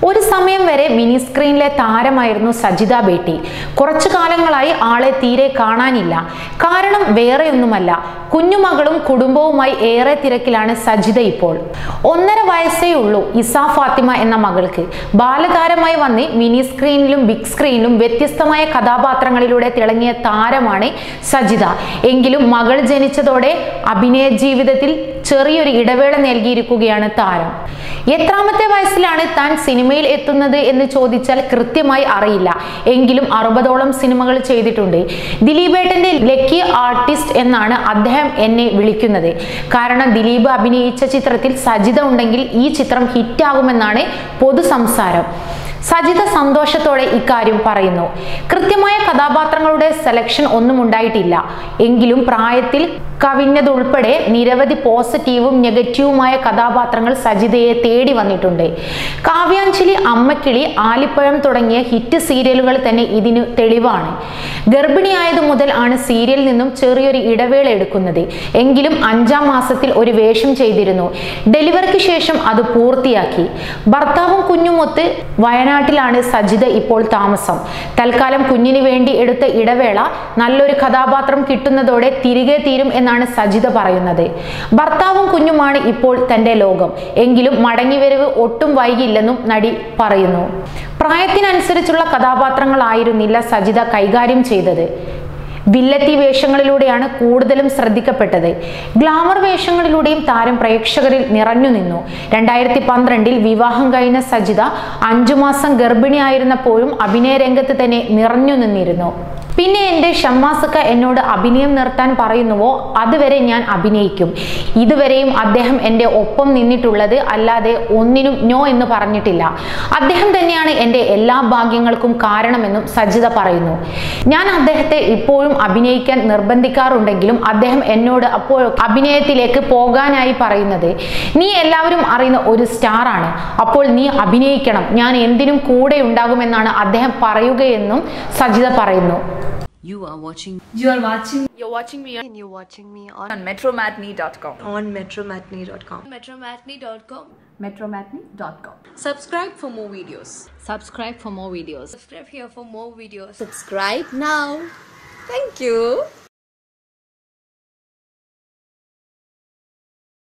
ഒരു സമയം വരെ മിനി സ്ക്രീനിലെ താരമായിരുന്നു സജിത ബേട്ടി കുറച്ചു കാലങ്ങളായി ആളെ തീരെ കാണാനില്ല കാരണം വേറെയൊന്നുമല്ല കുഞ്ഞുമകളും കുടുംബവുമായി ഏറെ തിരക്കിലാണ് സജിത ഇപ്പോൾ ഒന്നര വയസ്സേ ഉള്ളൂ ഇസ ഫാത്തിമ എന്ന മകൾക്ക് ബാലതാരമായി വന്ന് മിനി സ്ക്രീനിലും ബിഗ് സ്ക്രീനിലും വ്യത്യസ്തമായ കഥാപാത്രങ്ങളിലൂടെ തിളങ്ങിയ താരമാണ് സജിത എങ്കിലും മകൾ ജനിച്ചതോടെ അഭിനയ ജീവിതത്തിൽ ചെറിയൊരു ഇടവേള നൽകിയിരിക്കുകയാണ് താരം എത്രാമത്തെ വയസ്സിലാണ് താൻ സിനിമയിൽ എത്തുന്നത് എന്ന് ചോദിച്ചാൽ കൃത്യമായി അറിയില്ല എങ്കിലും അറുപതോളം സിനിമകൾ ചെയ്തിട്ടുണ്ട് ദിലീപേട്ടന്റെ ലക്കി ആർട്ടിസ്റ്റ് എന്നാണ് അദ്ദേഹം എന്നെ വിളിക്കുന്നത് കാരണം ദിലീപ് അഭിനയിച്ച ചിത്രത്തിൽ സജിത ഉണ്ടെങ്കിൽ ഈ ചിത്രം ഹിറ്റാകുമെന്നാണ് പൊതു സംസാരം സജിത സന്തോഷത്തോടെ ഇക്കാര്യം പറയുന്നു കൃത്യമായ കഥാപാത്രങ്ങളുടെ സെലക്ഷൻ ഒന്നും ഉണ്ടായിട്ടില്ല എങ്കിലും പ്രായത്തിൽ കവിഞ്ഞതുൾപ്പെടെ നിരവധി പോസിറ്റീവും നെഗറ്റീവുമായ കഥാപാത്രങ്ങൾ സജിതയെ തേടി വന്നിട്ടുണ്ട് കാവ്യാഞ്ജലി അമ്മക്കിളി ആലിപ്പഴം തുടങ്ങിയ ഹിറ്റ് സീരിയലുകൾ തന്നെ ഇതിന് തെളിവാണ് ഗർഭിണിയായതു മുതൽ ആണ് സീരിയലിൽ നിന്നും ചെറിയൊരു ഇടവേള എടുക്കുന്നത് എങ്കിലും അഞ്ചാം മാസത്തിൽ ഒരു വേഷം ചെയ്തിരുന്നു ഡെലിവറിക്ക് ശേഷം അത് പൂർത്തിയാക്കി ഭർത്താവും കുഞ്ഞുമൊത്ത് വയനാട്ടിലാണ് സജിത ഇപ്പോൾ താമസം തൽക്കാലം കുഞ്ഞിന് വേണ്ടി എടുത്ത ഇടവേള നല്ലൊരു കഥാപാത്രം കിട്ടുന്നതോടെ തിരികെ തീരും എന്നാണ് സജിത പറയുന്നത് ഭർത്താവും കുഞ്ഞുമാണ് ഇപ്പോൾ തന്റെ ലോകം എങ്കിലും മടങ്ങിവരവ് ഒട്ടും വൈകില്ലെന്നും നടി പറയുന്നു പ്രായത്തിനനുസരിച്ചുള്ള കഥാപാത്രങ്ങളായിരുന്നില്ല സജിത കൈകാര്യം ചെയ്തത് വില്ലത്തി വേഷങ്ങളിലൂടെയാണ് കൂടുതലും ശ്രദ്ധിക്കപ്പെട്ടത് ഗ്ലാമർ വേഷങ്ങളിലൂടെയും താരം പ്രേക്ഷകരിൽ നിറഞ്ഞു നിന്നു രണ്ടായിരത്തി പന്ത്രണ്ടിൽ വിവാഹം കഴിഞ്ഞ സജിത അഞ്ചു മാസം ഗർഭിണിയായിരുന്നപ്പോഴും അഭിനയ രംഗത്ത് തന്നെ നിറഞ്ഞു നിന്നിരുന്നു പിന്നെ എൻ്റെ ഷമ്മാസക്ക എന്നോട് അഭിനയം നിർത്താൻ പറയുന്നുവോ അതുവരെ ഞാൻ അഭിനയിക്കും ഇതുവരെയും അദ്ദേഹം എൻ്റെ ഒപ്പം നിന്നിട്ടുള്ളത് അല്ലാതെ ഒന്നിനും നോ എന്ന് പറഞ്ഞിട്ടില്ല അദ്ദേഹം തന്നെയാണ് എൻ്റെ എല്ലാ ഭാഗ്യങ്ങൾക്കും കാരണമെന്നും സജിത പറയുന്നു ഞാൻ അദ്ദേഹത്തെ ഇപ്പോഴും അഭിനയിക്കാൻ നിർബന്ധിക്കാറുണ്ടെങ്കിലും അദ്ദേഹം എന്നോട് അപ്പോൾ അഭിനയത്തിലേക്ക് പോകാനായി പറയുന്നത് നീ എല്ലാവരും അറിയുന്ന ഒരു സ്റ്റാറാണ് അപ്പോൾ നീ അഭിനയിക്കണം ഞാൻ എന്തിനും കൂടെ ഉണ്ടാകുമെന്നാണ് അദ്ദേഹം പറയുകയെന്നും സജിത പറയുന്നു You are watching You are watching You're watching me on, and you're watching me on, on metromatney.com. on metromatney.com. Metromatney.com. metromatney.com. Subscribe for more videos. subscribe for more videos. Subscribe here for more videos. Subscribe now. Thank you.